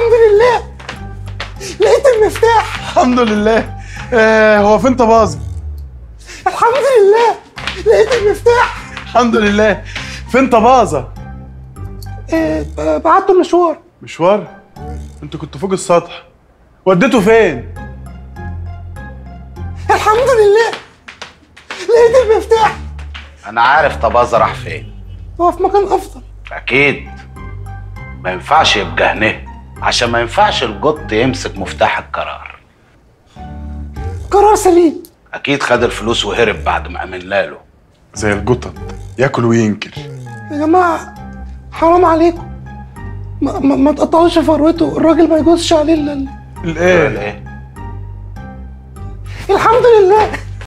الحمد لله لقيت المفتاح الحمد لله آه هو فين طبازة الحمد لله لقيت المفتاح الحمد لله فين طبازة آه، ب- بعته مشوار مشوار انت كنت فوق السطح وديته فين الحمد لله لقيت المفتاح انا عارف طبازة راح فين هو في مكان افضل اكيد ما ينفعش يبقى هنا عشان ما ينفعش القط يمسك مفتاح القرار قرار سليم اكيد خد الفلوس وهرب بعد ما امنا له زي القطط ياكل وينكر يا جماعه حرام عليكم ما, ما, ما تقطعوش فروته الراجل ما يجوزش عليه ال- ال- الايه ايه الحمد لله